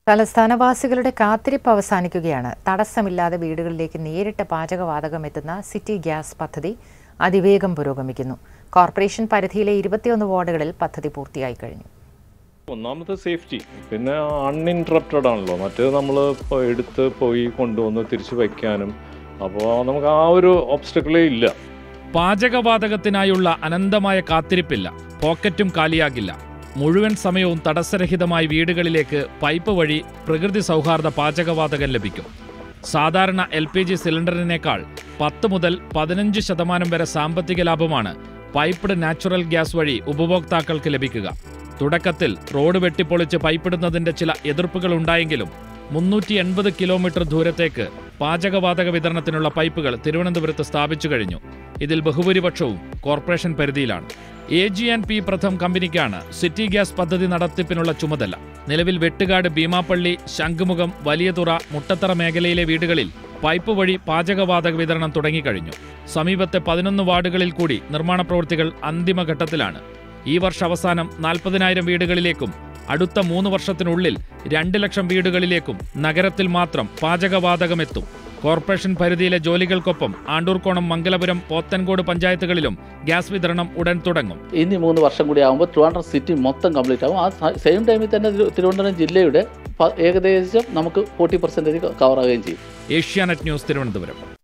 തലസ്ഥാനവാസികളുടെ കാത്തിരിപ്പ് അവസാനിക്കുകയാണ് തടസ്സമില്ലാതെ വീടുകളിലേക്ക് നേരിട്ട് പാചകവാതകം എത്തുന്ന സിറ്റി ഗ്യാസ് പദ്ധതി അതിവേഗം പുരോഗമിക്കുന്നു കോർപ്പറേഷൻ പരിധിയിലെ ഇരുപത്തിയൊന്ന് വാർഡുകളിൽ പദ്ധതി പൂർത്തിയായി കഴിഞ്ഞു ഒന്നാമത്തെ സേഫ്റ്റി പിന്നെ അൺഇൻറ്ററപ്റ്റഡ് ആണല്ലോ മറ്റേത് നമ്മൾ ഇപ്പോൾ എടുത്ത് പോയി കൊണ്ടുവന്ന് തിരിച്ചു വയ്ക്കാനും അപ്പോൾ നമുക്ക് ആ ഒരു ഒബ്സ്റ്റക്കിളേ ഇല്ല പാചകവാതകത്തിനായുള്ള അനന്തമായ കാത്തിരിപ്പില്ല പോക്കറ്റും കാലിയാകില്ല മുഴുവൻ സമയവും തടസ്സരഹിതമായി വീടുകളിലേക്ക് പൈപ്പ് വഴി പ്രകൃതി സൗഹാർദ്ദ പാചകവാതകം ലഭിക്കും സാധാരണ എൽ പി ജി സിലിണ്ടറിനേക്കാൾ പത്ത് മുതൽ പതിനഞ്ച് ശതമാനം വരെ സാമ്പത്തിക ലാഭമാണ് പൈപ്പ്ഡ് നാച്ചുറൽ ഗ്യാസ് വഴി ഉപഭോക്താക്കൾക്ക് ലഭിക്കുക തുടക്കത്തിൽ റോഡ് വെട്ടിപ്പൊളിച്ച് പൈപ്പിടുന്നതിന്റെ ചില എതിർപ്പുകൾ ഉണ്ടായെങ്കിലും മുന്നൂറ്റി എൺപത് കിലോമീറ്റർ ദൂരത്തേക്ക് പാചകവാതക വിതരണത്തിനുള്ള പൈപ്പുകൾ തിരുവനന്തപുരത്ത് സ്ഥാപിച്ചു കഴിഞ്ഞു ഇതിൽ ബഹുഭൂരിപക്ഷവും കോർപ്പറേഷൻ പരിധിയിലാണ് A G and P Pratham കമ്പനിക്കാണ് സിറ്റി ഗ്യാസ് പദ്ധതി നടത്തിപ്പിനുള്ള ചുമതല നിലവിൽ വെട്ടുകാട് ഭീമാപ്പള്ളി ശംഖുമുഖം വലിയതുറ മുട്ടത്തറ മേഖലയിലെ വീടുകളിൽ പൈപ്പ് വഴി പാചകവാതക വിതരണം തുടങ്ങിക്കഴിഞ്ഞു സമീപത്തെ പതിനൊന്ന് വാർഡുകളിൽ കൂടി നിർമ്മാണ പ്രവൃത്തികൾ അന്തിമഘട്ടത്തിലാണ് ഈ വർഷാവസാനം നാൽപ്പതിനായിരം വീടുകളിലേക്കും അടുത്ത മൂന്ന് വർഷത്തിനുള്ളിൽ രണ്ട് ലക്ഷം വീടുകളിലേക്കും നഗരത്തിൽ മാത്രം പാചകവാതകമെത്തും കോർപ്പറേഷൻ പരിധിയിലെ ജോലികൾക്കൊപ്പം ആണ്ടൂർക്കോണം മംഗലപുരം പോത്തൻകോട് പഞ്ചായത്തുകളിലും ഗ്യാസ് വിതരണം ഉടൻ തുടങ്ങും ഇനി മൂന്ന് വർഷം കൂടി ആകുമ്പോൾ ട്രിവാൻഡ്രം സിറ്റി മൊത്തം കംപ്ലീറ്റ് ആകും ആ സെയിം ടൈമിൽ തന്നെ തിരു- തിരുവനന്തപുരം ജില്ലയുടെ പ- ഏകദേശം നമുക്ക് ഫോർട്ടി പെർസെൻറ്റേജ് കവർ ആവുകയും ചെയ്യും ഏഷ്യാനെറ്റ് ന്യൂസ് തിരുവനന്തപുരം